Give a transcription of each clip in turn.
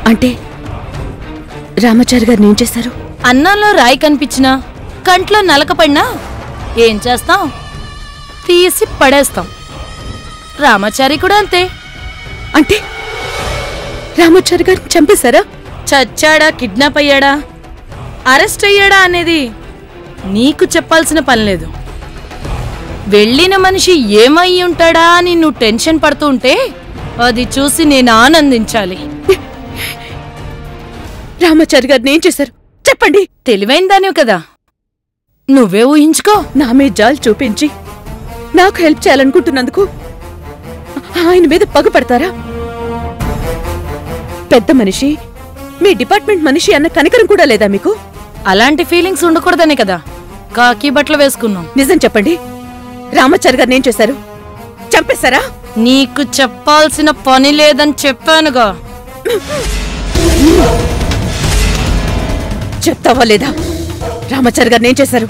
అంటే రామాచారి గారిని ఏం చేశారు అన్నంలో రాయి కనిపించినా కంట్లో నలక పడినా ఏం చేస్తాం తీసి పడేస్తాం రామాచారి కూడా అంతే అంటే రామాచారి గారిని చంపేశారా చచ్చాడా కిడ్నాప్ అయ్యాడా అరెస్ట్ అయ్యాడా అనేది నీకు చెప్పాల్సిన పని లేదు వెళ్ళిన మనిషి ఏమై ఉంటాడా అని నువ్వు టెన్షన్ పడుతూ ఉంటే అది చూసి నేను ఆనందించాలి రామాచారి గారిని ఏం చేశారు చెప్పండి తెలివైన దానివి కదా నువ్వే ఊహించుకో నా మీద జాలి చూపించి నాకు హెల్ప్ చేయాలనుకుంటున్నందుకు ఆయన మీద పగపడతారా పెద్ద మనిషి మీ డిపార్ట్మెంట్ మనిషి అన్న కనికరం కూడా లేదా మీకు అలాంటి ఫీలింగ్స్ ఉండకూడదనే కదా కాకి బట్టలు వేసుకున్నాం నిజం చెప్పండి రామాచారి గారిని ఏం చేశారు చంపేశారా నీకు చెప్పాల్సిన పని లేదని చెప్పానుగా చెప్తావా లేదా రామాచారి గారిని ఏం చేశారు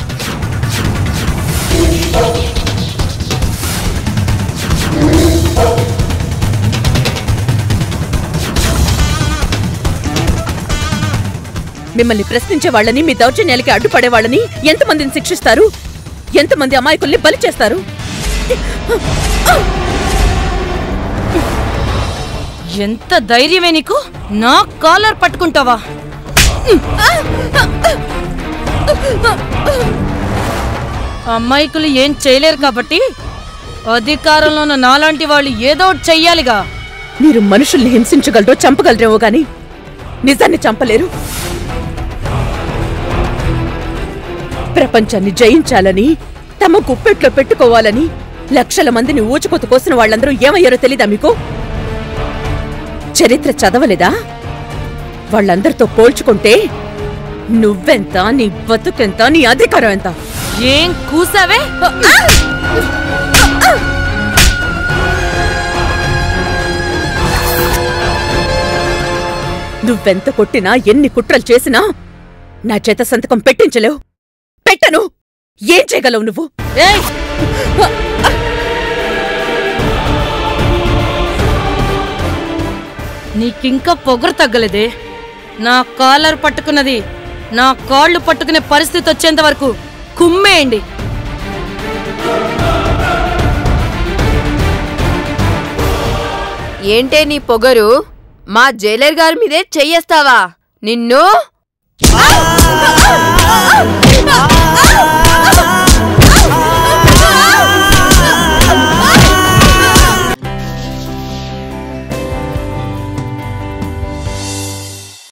మిమ్మల్ని ప్రశ్నించే వాళ్ళని మీ దౌర్జన్యాలకి అడ్డుపడే వాళ్ళని ఎంతమందిని శిక్షిస్తారు ఎంతమంది అమాయకుల్ని బలి చేస్తారు ఎంత ధైర్యమే నీకు నా కాలర్ పట్టుకుంటావా అమ్మాయికులు ఏం చేయలేరు కాబట్టి అధికారంలో ఉన్న నాలాంటి వాళ్ళు ఏదో ఒకటి చెయ్యాలిగా మీరు మనుషుల్ని హింసించగలరో చంపగలరేమో గాని నిజాన్ని చంపలేరు ప్రపంచాన్ని జయించాలని తమ గుప్పెట్లో పెట్టుకోవాలని లక్షల మందిని ఊచుకొత్తు కోసిన వాళ్ళందరూ ఏమయ్యారో తెలీదా మీకు చరిత్ర చదవలేదా వాళ్ళందరితో పోల్చుకుంటే నువ్వెంత నీ బతుకెంత నీ అధికారం ఎంత ఏం కూసావే నువ్వెంత కొట్టినా ఎన్ని కుట్రలు చేసినా నా చేత సంతకం పెట్టించలేవు పెట్టను ఏం చేయగలవు నువ్వు ఏయ్! నీకింకా పొగరు తగ్గలేదే నా కాలర్ పట్టుకున్నది నా కాళ్ళు పట్టుకునే పరిస్థితి వచ్చేంత వరకు కుమ్మేయండి ఏంటే నీ పొగరు మా జైలర్ గారి మీదే చెయ్యేస్తావా నిన్ను